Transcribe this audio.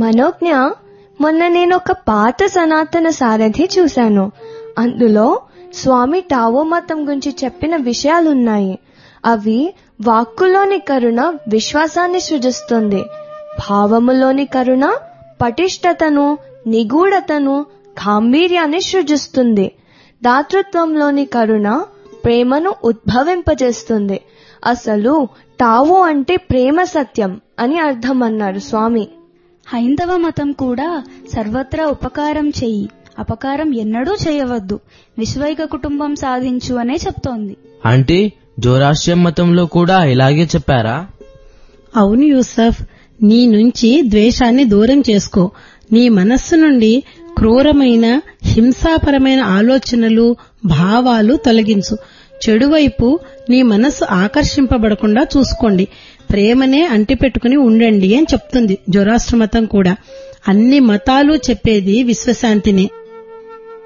మనోజ్ఞ మొన్న నేను ఒక పాత సనాతన సారథి చూశాను అందులో స్వామి టావో మతం గురించి చెప్పిన విషయాలున్నాయి అవి వాక్కులోని కరుణ విశ్వాసాన్ని సృజిస్తుంది భావములోని కరుణ పటిష్టతను నిగూఢతను గాంభీర్యాన్ని సృజిస్తుంది దాతృత్వంలోని కరుణ ప్రేమను ఉద్భవింపజేస్తుంది అసలు టావో అంటే ప్రేమ సత్యం అని అర్థం అన్నారు స్వామి హైందవ మతం కూడా సర్వత్రా ఉపకారం చెయ్యి అపకారం ఎన్నడూ చేయవద్దు విశ్వైక కుటుంబం సాధించు అనే చెప్తోంది అంటే జోరాష్ట్రం మతంలో కూడా ఇలాగే చెప్పారా అవును యూసఫ్ నీ నుంచి ద్వేషాన్ని దూరం చేసుకో నీ మనస్సు నుండి క్రూరమైన హింసాపరమైన ఆలోచనలు భావాలు తొలగించు చెడువైపు నీ మనస్సు ఆకర్షింపబడకుండా చూసుకోండి ప్రేమనే అంటిపెట్టుకుని ఉండండి అని చెప్తుంది జొరాష్ట్ర మతం కూడా అన్ని మతాలు చెప్పేది విశ్వశాంతినే